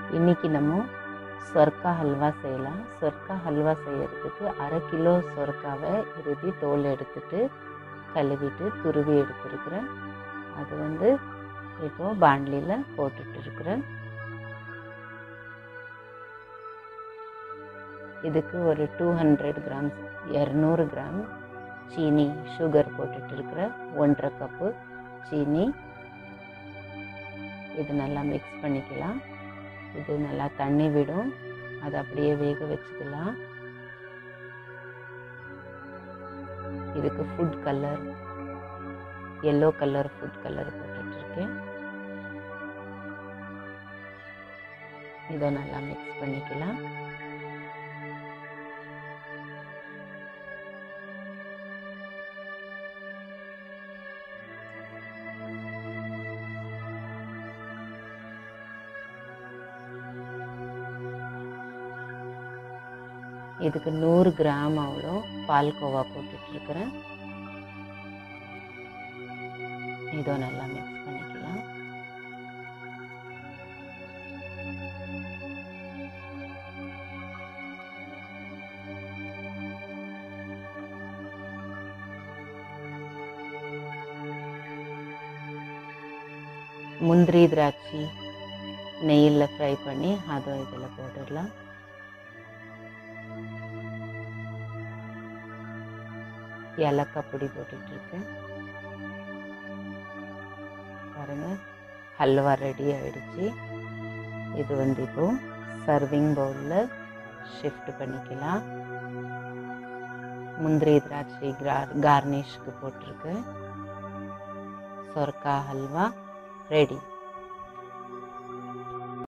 இன்றைக்கி நம்ம சொர்க்கா ஹல்வா செய்யலாம் சொர்க்கா ஹல்வா செய்யறதுக்கு அரை கிலோ சொர்க்காவை இறுதி தோல் எடுத்துட்டு கழுவிட்டு துருவி எடுத்துருக்குறேன் அது வந்து இப்போது பாண்ட்லியில் போட்டுட்டு இருக்கிறேன் இதுக்கு ஒரு டூ ஹண்ட்ரட் கிராம்ஸ் இரநூறு கிராம் சீனி சுகர் போட்டுட்டு இருக்கிறேன் ஒன்றரை கப்பு சீனி இது நல்லா மிக்ஸ் பண்ணிக்கலாம் இது நல்லா தண்ணி விடும் அதை அப்படியே வேக வச்சுக்கலாம் இதுக்கு food colour yellow colour food colour போட்டுட்ருக்கேன் இதை நல்லா மிக்ஸ் பண்ணிக்கலாம் இதுக்கு நூறு கிராம் அவ்வளோ பால்கோவா போட்டுட்ருக்குறேன் இதோ நல்லா மிக்ஸ் பண்ணிக்கலாம் முந்திரி திராட்சை நெய்யில் ஃப்ரை பண்ணி அதுவும் இதில் போட்டுடலாம் ஏலக்காய் பொடி போட்டுட்ருக்கேன் பாருங்கள் ஹல்வா ரெடி ஆகிடுச்சு இது வந்து இப்போ சர்விங் பவுலில் ஷிஃப்ட் பண்ணிக்கலாம் முந்திரி திராட்சை கார் கார்னிஷ்க்கு போட்டிருக்கு சொர்க்கா ஹல்வா ரெடி